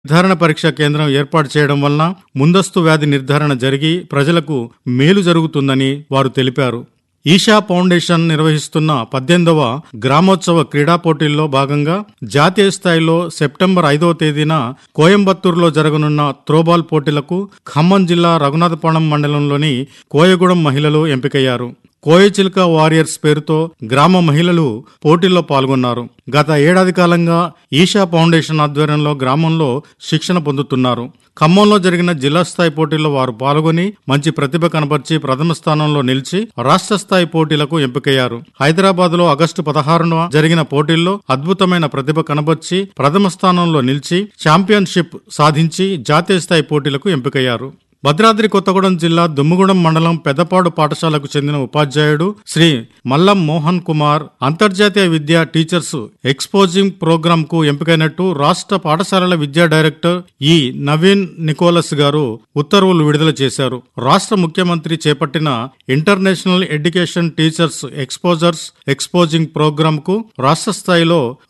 నిర్ధారణ పరీక్ష కేంద్రం ఏర్పాటు చేయడం వలన ముందస్తు వ్యాధి నిర్ధారణ జరిగి ప్రజలకు మేలు జరుగుతుందని వారు తెలిపారు ఈషా ఫౌండేషన్ నిర్వహిస్తున్న పద్దెనిమిదవ గ్రామోత్సవ క్రీడా పోటీల్లో భాగంగా జాతీయ స్థాయిలో సెప్టెంబర్ ఐదవ తేదీన కోయంబత్తూరులో జరగనున్న త్రోబాల్ పోటీలకు ఖమ్మం జిల్లా రఘునాథపాళెం మండలంలోని కోయగూడెం మహిళలు ఎంపికయ్యారు కోయచిల్క వారియర్స్ పేరుతో గ్రామ మహిళలు పోటీల్లో పాల్గొన్నారు గత ఏడాది కాలంగా ఈషా ఫౌండేషన్ ఆధ్వర్యంలో గ్రామంలో శిక్షణ పొందుతున్నారు ఖమ్మంలో జరిగిన జిల్లా స్థాయి పోటీల్లో వారు పాల్గొని మంచి ప్రతిభ కనబర్చి ప్రథమ స్థానంలో నిలిచి రాష్ట్ర స్థాయి పోటీలకు ఎంపికయ్యారు హైదరాబాద్ లో ఆగస్టు పదహారున జరిగిన పోటీల్లో అద్భుతమైన ప్రతిభ కనబర్చి ప్రథమ స్థానంలో నిలిచి ఛాంపియన్షిప్ సాధించి జాతీయ స్థాయి పోటీలకు ఎంపికయ్యారు భద్రాద్రి కొత్తగూడెం జిల్లా దుమ్ముగూడెం మండలం పెద్దపాడు పాఠశాలకు చెందిన ఉపాధ్యాయుడు శ్రీ మల్లం మోహన్ కుమార్ అంతర్జాతీయ విద్యా టీచర్స్ ఎక్స్పోజింగ్ ప్రోగ్రాం కు ఎంపికైనట్టు రాష్ట్ర పాఠశాలల విద్యా డైరెక్టర్ ఈ నవీన్ నికోలస్ గారు ఉత్తర్వులు విడుదల చేశారు రాష్ట్ర ముఖ్యమంత్రి చేపట్టిన international education teachers exposures exposing program కు రాష్ట్ర స్థాయిలో